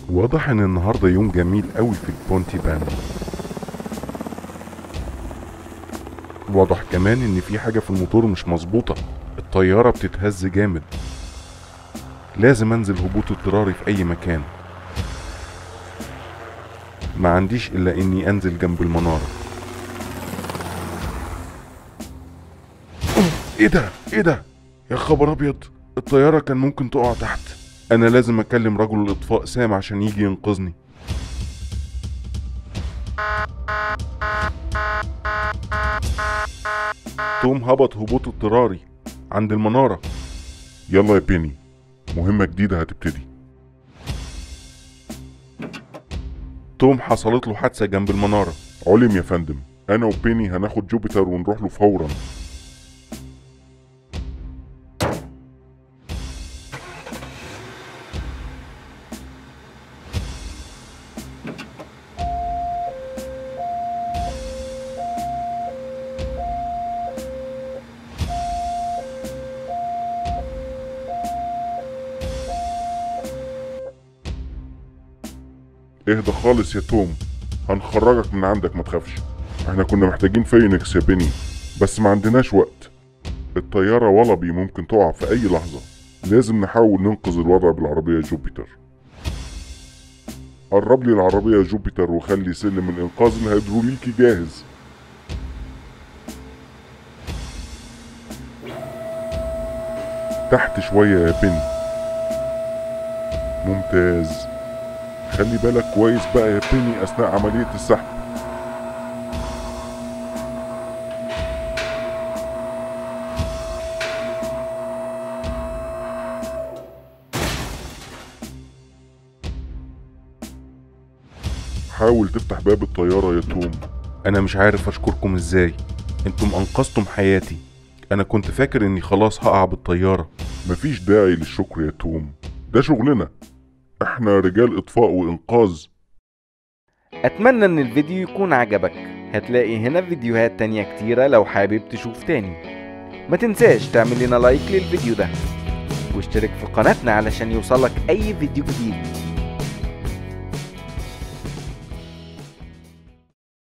واضح ان النهارده يوم جميل قوي في البونتي بان واضح كمان ان في حاجه في الموتور مش مظبوطه الطياره بتتهز جامد لازم انزل هبوط اضطراري في اي مكان ما عنديش الا اني انزل جنب المناره أوف، ايه ده ايه ده يا خبر ابيض الطياره كان ممكن تقع تحت انا لازم اكلم رجل الاطفاء سام عشان يجي ينقذني توم هبط هبوط اضطراري عند المناره يلا يا بيني مهمه جديده هتبتدي توم حصلت له حادثه جنب المناره علم يا فندم انا وبيني هناخد جوبيتر ونروح له فورا اهدى خالص يا توم هنخرجك من عندك ما تخافش احنا كنا محتاجين فينيكس يا بيني بس ما عندناش وقت الطيارة ولبي ممكن تقع في أي لحظة لازم نحاول ننقذ الوضع بالعربية جوبيتر قرب لي العربية جوبيتر وخلي سلم الإنقاذ الهيدروليكي جاهز تحت شوية يا بيني ممتاز خلي بالك كويس بقى يا بيني أثناء عملية السحب حاول تفتح باب الطيارة يا توم أنا مش عارف أشكركم إزاي أنتم أنقذتم حياتي أنا كنت فاكر إني خلاص هقع بالطيارة مفيش داعي للشكر يا توم ده شغلنا احنا رجال إطفاء وإنقاذ اتمنى ان الفيديو يكون عجبك هتلاقي هنا فيديوهات تانية كتيرة لو حابب تشوف تاني ما تنساش تعمل لنا لايك للفيديو ده واشترك في قناتنا علشان يوصلك اي فيديو جديد